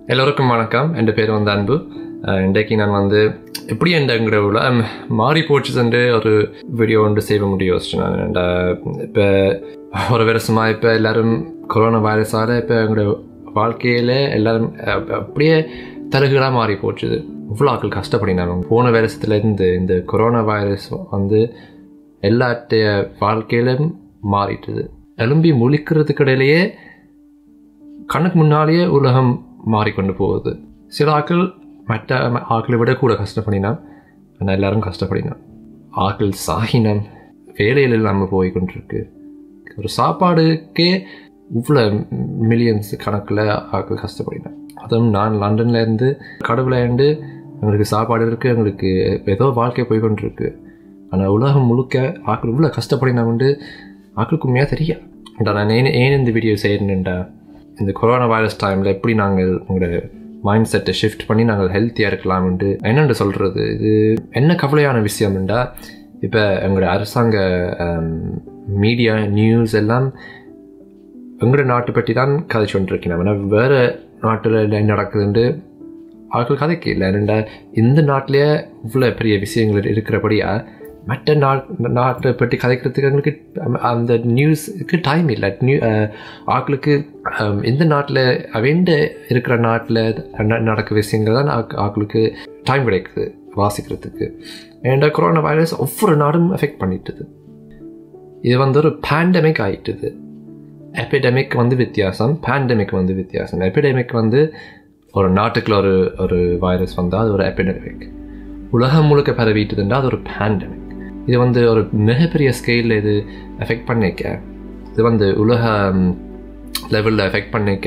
எல்லோருக்கும் வணக்கம் என் பேர் வந்து அன்பு அஹ் இன்றைக்கு நான் வந்து எப்படி என்ற எங்கிற உலகம் மாறி போச்சுன்னு ஒரு வீடியோ ஒன்று செய்ய முடியும் யோசிச்சேன் நான் இந்த இப்போ ஒரு வருஷமாக இப்போ எல்லாரும் கொரோனா வைரஸால் இப்போ எங்களோட வாழ்க்கையில் எல்லாரும் அஹ், அப்படியே தருகலாக மாறி போச்சுது இவ்வளோ ஆட்கள் கஷ்டப்படினாங்க போன வருஷத்துலேருந்து இந்த கொரோனா வைரஸ் வந்து எல்லாத்தைய வாழ்க்கையிலும் மாறிட்டுது எலும்பி முழிக்கிறதுக்கு இடையிலேயே கண்ணுக்கு முன்னாலேயே உலகம் மாறிக்கொண்டு போகுது சில ஆட்கள் மற்ற ஆட்களை விட கூட கஷ்டப்படினான் ஆனால் எல்லாரும் கஷ்டப்படினான் ஆட்கள் சாகினம் வேலையில் இல்லாமல் போய் கொண்டிருக்கு ஒரு சாப்பாடுக்கே இவ்வளோ மில்லியன்ஸ் கணக்கில் ஆட்கள் கஷ்டப்படினான் அதுவும் நான் லண்டன்ல இருந்து கடவுளேண்டு எங்களுக்கு சாப்பாடு இருக்குது எங்களுக்கு ஏதோ வாழ்க்கை போய் கொண்டிருக்கு ஆனால் உலகம் முழுக்க ஆட்கள் இவ்வளோ கஷ்டப்படினாண்டு ஆட்களுக்கு உண்மையாக தெரியாது நான் ஏன் ஏன் இந்த வீடியோ செய்யணுண்டா இந்த கொரோனா வைரஸ் டைமில் எப்படி நாங்கள் உங்களோட மைண்ட் செட்டை ஷிஃப்ட் பண்ணி நாங்கள் ஹெல்த்தியாக இருக்கலாம்னு என்னென்று சொல்கிறது இது என்ன கவலையான விஷயம்ண்டா இப்போ எங்களோட அரசாங்க மீடியா நியூஸ் எல்லாம் எங்களோட நாட்டை பற்றி தான் கதைச்சு கொண்டிருக்கேன் ஆனால் வேறு நாட்டில் என்ன நடக்குதுன்ட்டு ஆட்கள் கதைக்கு இல்லை என்னண்டா இந்த நாட்டிலேயே இவ்வளோ பெரிய விஷயங்கள் இருக்கிறபடியா மற்ற நாட் நாட்டை பற்றி கதைக்கிறதுக்கு எங்களுக்கு அம்- அந்த நியூஸுக்கு டைம் இல்லை நியூ ஆட்களுக்கு அம், இந்த நாட்டில் அவண்ட இருக்கிற நாட்டில் நடக்க விஷயங்கள் தான் ஆக்- ஆட்களுக்கு டைம் கிடைக்குது வாசிக்கிறதுக்கு ஏன்டா கொரோனா வைரஸ் ஒவ்வொரு நாடும் எஃபெக்ட் பண்ணிட்டுது இது வந்து ஒரு பேண்டமிக் ஆயிட்டுது எபிடமிக் வந்து வித்தியாசம் பேண்டமிக் வந்து வித்தியாசம் எபிடமிக் வந்து ஒரு நாட்டுக்குள்ள ஒரு ஒரு வைரஸ் வந்தால் அது ஒரு எபிடமிக் உலகம் முழுக்க பரவிட்டுதுண்டா அது ஒரு பேண்டமிக் இது வந்து ஒரு மிகப்பெரிய ஸ்கேலில் இது எஃபெக்ட் பண்ணிக்க இது வந்து உலக லெவலில் எஃபெக்ட் பண்ணிக்க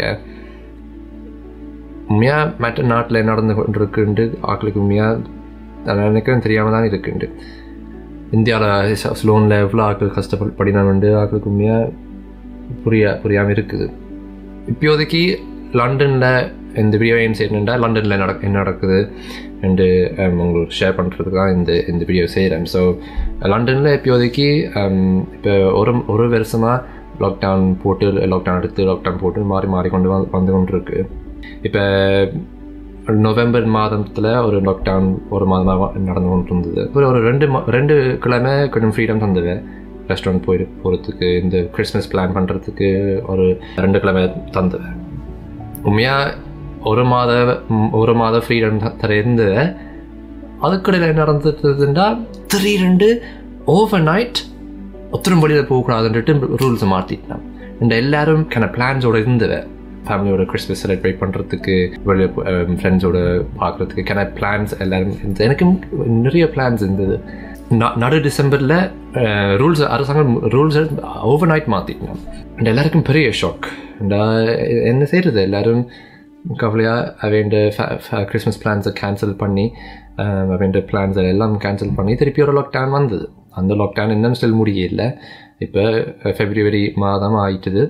உண்மையாக மற்ற நாட்டில் நடந்து கொண்டிருக்குண்டு ஆட்களுக்கு உண்மையாக நான் நினைக்கிறேன் தெரியாமல் தான் இருக்குண்டு இந்தியாவில் ஸ்லோனில் எவ்வளோ ஆட்கள் கஷ்டப்படினாண்டு ஆட்களுக்கு உண்மையாக புரிய புரியாமல் இருக்குது இப்போதைக்கு லண்டனில் இந்த வீடியோ ஏன் செய்யணுண்டா லண்டனில் நட என்ன நடக்குது என்று um, உங்களுக்கு ஷேர் பண்ணுறதுக்கு தான் இந்த இந்த வீடியோ செய்கிறேன் ஸோ லண்டனில் இப்போதைக்கு um, இப்போ ஒரு ஒரு வருஷமாக லாக்டவுன் போட்டு லாக்டவுன் எடுத்து லாக்டவுன் போட்டு மாறி மாறி கொண்டு வந்து வந்து கொண்டு இருக்கு இப்போ நவம்பர் மாதத்தில் ஒரு லாக்டவுன் ஒரு மாதமாக நடந்து கொண்டு இருந்தது ஒரு ஒரு ரெண்டு மா- ரெண்டு கிழமை கொஞ்சம் ஃப்ரீடம் தந்தது ரெஸ்டாரண்ட் போய் போகிறதுக்கு இந்த கிறிஸ்மஸ் பிளான் பண்ணுறதுக்கு ஒரு ரெண்டு கிழமை தந்தது உண்மையாக ஒரு மாத ம், ஒரு மாத ஃப்ரீடம் தர இருந்து அதுக்கடையில் என்ன நடந்ததுன்னா திடீரெண்டு ஓவர் நைட் ஒத்தரும் வழியில் போகக்கூடாதுன்ட்டு ரூல்ஸை மாற்றிட்டான் இந்த எல்லாரும் கன பிளான்ஸோட இருந்தது ஃபேமிலியோட கிறிஸ்மஸ் செலிப்ரேட் பண்ணுறதுக்கு வெளியே ஃப்ரெண்ட்ஸோட பார்க்குறதுக்கு கன பிளான்ஸ் எல்லாரும் இருந்தது எனக்கும் நிறைய பிளான்ஸ் இருந்தது ந- நடு டிசம்பரில் ரூல்ஸ் அரசாங்கம் ரூல்ஸ் ஓவர் நைட் மாற்றிட்டான் அண்ட் எல்லாருக்கும் பெரிய ஷாக் என்ன செய்கிறது எல்லாரும் கவலையாக அவண்ட கிறிஸ்மஸ் பிளான்ஸை கேன்சல் பண்ணி அவண்ட பிளான்ஸை எல்லாம் கேன்சல் பண்ணி திருப்பி ஒரு லாக்டவுன் வந்தது அந்த லாக்டவுன் இன்னும் ஸ்டில் முடியல இப்போ ஃபெப்ரவரி மாதம் ஆயிட்டுது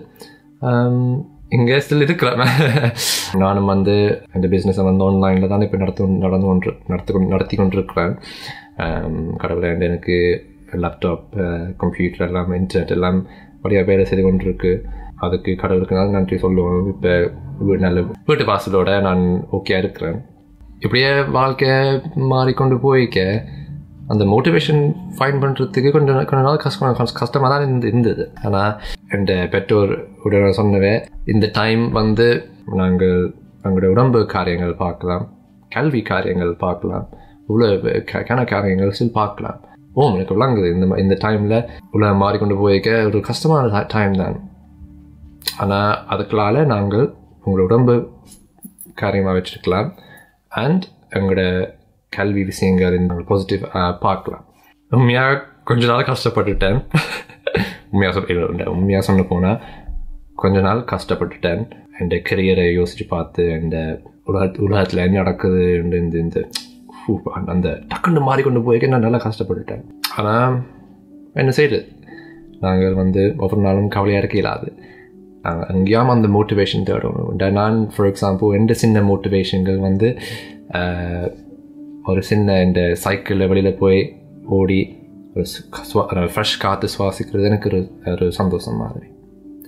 இங்கே ஸ்டில் இருக்கிறேன் நானும் வந்து இந்த பிஸ்னஸை வந்து ஆன்லைனில் தான் இப்போ நடத்து நடந்து கொண்டு நடத்து கொண்டு நடத்தி கொண்டிருக்கிறேன் கடவுளை எனக்கு லேப்டாப் கம்ப்யூட்டர் எல்லாம் இன்டர்நெட் எல்லாம் வழியாக வேலை செய்து கொண்டிருக்கு அதுக்கு கடவுளுக்கு நான் நன்றி சொல்லுவோம் இப்போ வீடு நல்ல வீட்டு வாசலோட நான் ஓகே இருக்கிறேன் இப்படியே வாழ்க்கையை மாறிக்கொண்டு போய்க்க அந்த மோட்டிவேஷன் ஃபைன் பண்ணுறதுக்கு கொஞ்சம் கொஞ்ச நாள் கஷ்டம் கஷ்ட- கஷ்டமா தான் இருந்து இருந்தது ஆனால் என் பெற்றோர் உடனே சொன்னவே இந்த டைம் வந்து நாங்கள் எங்களுடைய உடம்பு காரியங்கள் பார்க்கலாம் கல்வி காரியங்கள் பார்க்கலாம் இவ்வளோ க- கன காரியங்கள் ஸ்டில் பார்க்கலாம் ஓ எனக்கு விளங்குது இந்த ம- இந்த டைமில் உள்ள மாறிக்கொண்டு போய்க்க ஒரு கஷ்டமான டைம் தான் ஆனால் அதுக்குள்ளால நாங்கள் உங்களோட உடம்பு காரியமாக வச்சுருக்கலாம் அண்ட் எங்களோட கல்வி விஷயங்கள் நாங்கள் பாசிட்டிவ் பார்க்கலாம் உண்மையாக கொஞ்ச நாள் கஷ்டப்பட்டுட்டேன் உண்மையாக சொல்ல உண்மையாக சொல்ல போனால் கொஞ்ச நாள் கஷ்டப்பட்டுட்டேன் என் கரியரை யோசித்து பார்த்து இந்த உலக உலகத்தில் என்ன நடக்குது இந்த இந்த இந்த ஃபூ, அந்த டக்குன்னு மாறிக்கொண்டு போய்க்க நான் நல்லா கஷ்டப்பட்டுட்டேன் ஆனால் என்ன செய்யுது நாங்கள் வந்து ஒவ்வொரு நாளும் கவலையாக இருக்க இயலாது நாங்கள் அங்கேயாம அந்த மோட்டிவேஷன் தேடணும் இந்த நான் ஃபார் எக்ஸாம்பிள் எந்த சின்ன மோட்டிவேஷன்கள் வந்து ஆஹ், ஒரு சின்ன இந்த சைக்கிளில் வெளியில் போய் ஓடி ஒரு ஃப்ரெஷ் காற்று சுவாசிக்கிறது எனக்கு ஒரு ஒரு சந்தோஷம் மாதிரி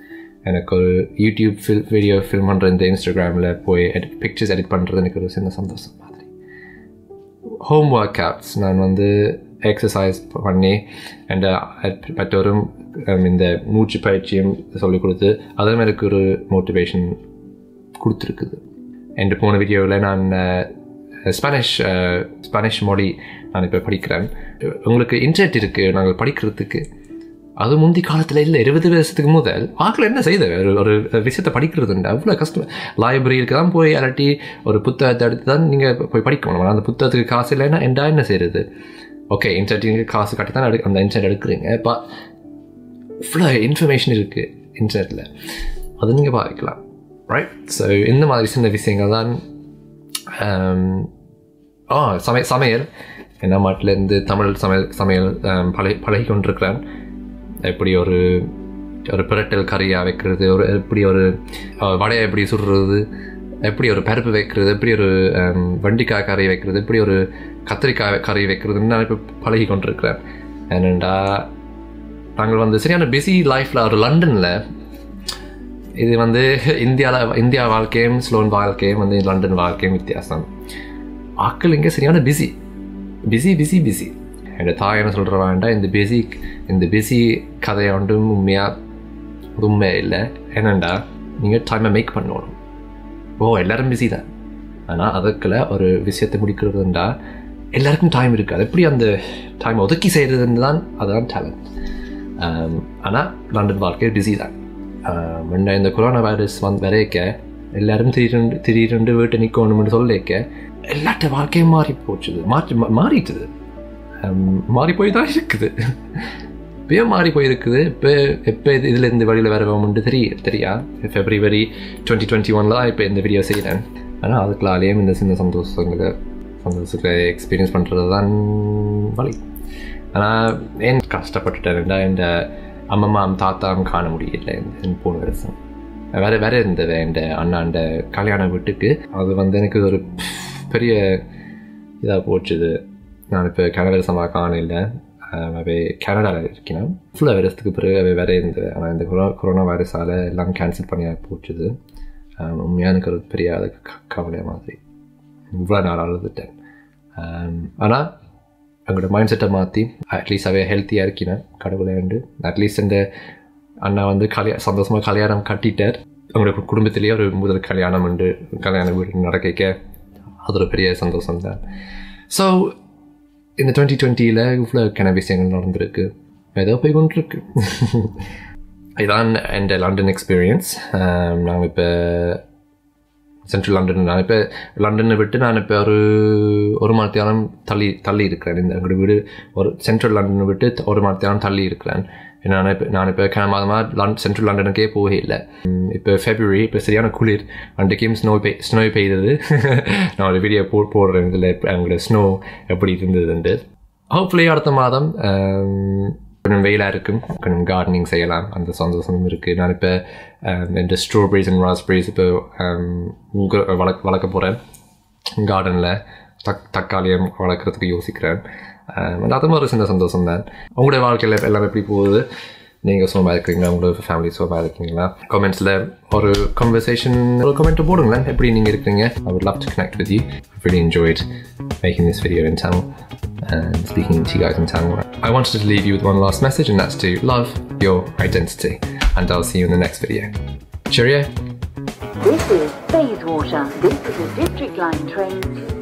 எனக்கு ஒரு யூடியூப் ஃபில் வீடியோ ஃபில்ம் பண்ணுற இந்த இன்ஸ்டாகிராமில் போய் எடிட் பிக்சர்ஸ் எடிட் பண்ணுறது எனக்கு ஒரு சின்ன சந்தோஷம் மாதிரி ஹோம் ஒர்க் அவுட்ஸ் நான் வந்து எக்ஸசைஸ் பண்ணி அண்ட் மற்றவரும் இந்த மூச்சு பயிற்சியும் சொல்லிக் கொடுத்து அதுவும் எனக்கு ஒரு மோட்டிவேஷன் கொடுத்துருக்குது என்று போன வீடியோவில் நான் ஸ்பானிஷ் ஸ்பானிஷ் மொழி நான் இப்போ படிக்கிறேன் உங்களுக்கு இன்டர்நெட் இருக்குது நாங்கள் படிக்கிறதுக்கு அது முந்தி காலத்தில் இல்லை இருபது வருஷத்துக்கு முதல் ஆக்கில் என்ன செய்த ஒரு ஒரு விஷயத்தை படிக்கிறதுண்டு அவ்வளோ கஷ்டம் லைப்ரரிக்கு தான் போய் அலட்டி ஒரு புத்தகத்தை எடுத்து தான் நீங்கள் போய் படிக்கணும் அந்த புத்தகத்துக்கு காசு இல்லைன்னா எண்டா என்ன செய்யுது ஓகே இன்டர்நெட் காசு கட்டி தான் எடு அந்த இன்டர்நெட் எடுக்கிறீங்க பட் இவ்வளோ இன்ஃபர்மேஷன் இருக்குது இன்டர்நெட்டில் அது நீங்கள் பார்க்கலாம் ரைட் ஸோ இந்த மாதிரி சின்ன விஷயங்கள் தான் ஆ சமை சமையல் என்ன மாட்டிலேருந்து தமிழ் சமையல் சமையல் பழகி பழகி கொண்டிருக்கிறேன் எப்படி ஒரு ஒரு பிரட்டல் கறியாக வைக்கிறது ஒரு எப்படி ஒரு வடையை எப்படி சுடுறது எப்படி ஒரு பருப்பு வைக்கிறது எப்படி ஒரு வண்டிக்காய் கறி வைக்கிறது எப்படி ஒரு கத்திரிக்காய் கறி வைக்கிறதுன்னு நான் இப்போ பழகி கொண்டிருக்கிறேன் ஏனெண்டா நாங்கள் வந்து சரியான பிஸி லைஃப்பில் ஒரு லண்டனில் இது வந்து இந்தியாவில் இந்தியா வாழ்க்கையும் ஸ்லோன் வாழ்க்கையும் வந்து லண்டன் வாழ்க்கையும் வித்தியாசம் ஆக்கள் இங்கே சரியான பிஸி பிஸி பிஸி பிஸி என்னோட தாய் என்ன சொல்கிற வேண்டாம் இந்த பிஸி இந்த பிஸி கதையை வந்து உண்மையாக உண்மை இல்லை என்னண்டா நீங்கள் டைமை மேக் பண்ணணும் ஓ எல்லோரும் பிஸி தான் ஆனால் அதுக்குள்ள ஒரு விஷயத்தை முடிக்கிறதுண்டா எல்லாருக்கும் டைம் இருக்குது அது எப்படி அந்த டைம் ஒதுக்கி செய்கிறதுன்னு தான் அதுதான் டேலண்ட் ஆனால் லண்டன் வாழ்க்கை பிஸி தான் முன்ன இந்த கொரோனா வைரஸ் வந்து வரைக்க எல்லாரும் திடீரெண்டு திடீரெண்டு வீட்டை நிற்கணும்னு சொல்லிக்க எல்லாட்ட வாழ்க்கையும் மாறி போச்சுது மாற்றி மாறிட்டுது மாறி போய் தான் இருக்குது இப்போயும் மாறி போயிருக்குது இப்போ எப்போ இது இதில் இந்த வழியில் வரவோம்னு தெரிய தெரியா ஃபெப்ரவரி டுவெண்ட்டி டுவெண்ட்டி ஒனில் தான் இப்போ இந்த வீடியோ செய்கிறேன் ஆனால் அதுக்குள்ளாலேயும் இந்த சின்ன சந்தோஷங்களை சந்தோஷத்தை எக்ஸ்பீரியன்ஸ் பண்ணுறது தான் வழி ஆனால் ஏன் கஷ்டப்பட்டுட்டேன்டா என் அம்மம்மாம் தாத்தாவும் காண முடியல இந்த போன வருஷம் வேற வேற இருந்தது என் அண்ணாண்ட கல்யாண வீட்டுக்கு அது வந்து எனக்கு ஒரு பெரிய இதாக போச்சுது நான் இப்போ கனவரசமாக காணல அவை கனடாவில் இருக்கேன் ஃபுல்லாக வைரஸுக்கு பிறகு அவை வேற இருந்தது ஆனால் இந்த கொரோனா கொரோனா வைரஸால் எல்லாம் கேன்சல் பண்ணி போச்சுது உண்மையாக எனக்கு ஒரு பெரிய அது கவலை மாதிரி இவ்வளோ நாள் அழுதுட்டேன் ஆனால் எங்களோட மைண்ட் செட்டை மாற்றி அட்லீஸ்ட் அவை ஹெல்த்தியாக இருக்கினேன் கடவுளை உண்டு அட்லீஸ்ட் இந்த அண்ணா வந்து கல்யா சந்தோஷமாக கல்யாணம் கட்டிட்டார் அவங்களோட குடும்பத்திலேயே ஒரு முதல் கல்யாணம் உண்டு கல்யாண வீடு நடக்க அது ஒரு பெரிய சந்தோஷம் தான் ஸோ இந்த டுவெண்ட்டி டுவெண்ட்டியில் இவ்வளோ கிண விஷயங்கள் நடந்திருக்கு ஏதோ போய் கொண்டிருக்கு இதான் என் லண்டன் எக்ஸ்பீரியன்ஸ் நாங்கள் இப்போ சென்ட்ரல் லண்டன் நான் இப்போ லண்டனை விட்டு நான் இப்போ ஒரு ஒரு மரத்தியாலம் தள்ளி தள்ளி இருக்கிறேன் இந்த எங்களோட வீடு ஒரு சென்ட்ரல் லண்டனை விட்டு ஒரு மரத்தியாலம் தள்ளி இருக்கிறேன் நான் இப்போ நான் இப்போ கிண மாதமாக லண்ட் சென்ட்ரல் லண்டனுக்கே போகவே இல்லை இப்போ ஃபெப்ரவரி இப்போ சரியான குளிர் அன்றைக்கும் ஸ்னோ பெய் ஸ்னோ பெய்தது நான் ஒரு வீடியோ போ போடுறேன் இதில் எங்களோட ஸ்னோ எப்படி இருந்ததுண்டு ஹோப்ஃபுல்லி அடுத்த மாதம் கொஞ்சம் வெயிலாக இருக்கும் கொஞ்சம் கார்டனிங் செய்யலாம் அந்த சந்தோஷமும் இருக்குது நான் இப்போ இந்த ஸ்ட்ராபெரிஸ் அண்ட் ராஸ்பெரிஸ் இப்போ வளர்க்க வளர்க்க போகிறேன் கார்டனில் தக் தக்காளியம் வளர்க்குறதுக்கு யோசிக்கிறேன் அதுவும் ஒரு சின்ன சந்தோஷம் தான் உங்களுடைய வாழ்க்கையில் எல்லாம் எப்படி போகுது நீங்கள் சோமாக இருக்கிறீங்களா உங்களோட ஃபேமிலி சோமாக இருக்கீங்களா கமெண்ட்ஸில் ஒரு கன்வர்சேஷன் ஒரு கமெண்ட் போடுங்களேன் எப்படி நீங்கள் இருக்கிறீங்க ஐ would love to connect with you I've really enjoyed making this video in Tamil and speaking to you guys in Tamil. I wanted to leave you with one last message and that's to love your identity and I'll see you in the next video. Cheerio! This is Bayswater. This is a District Line train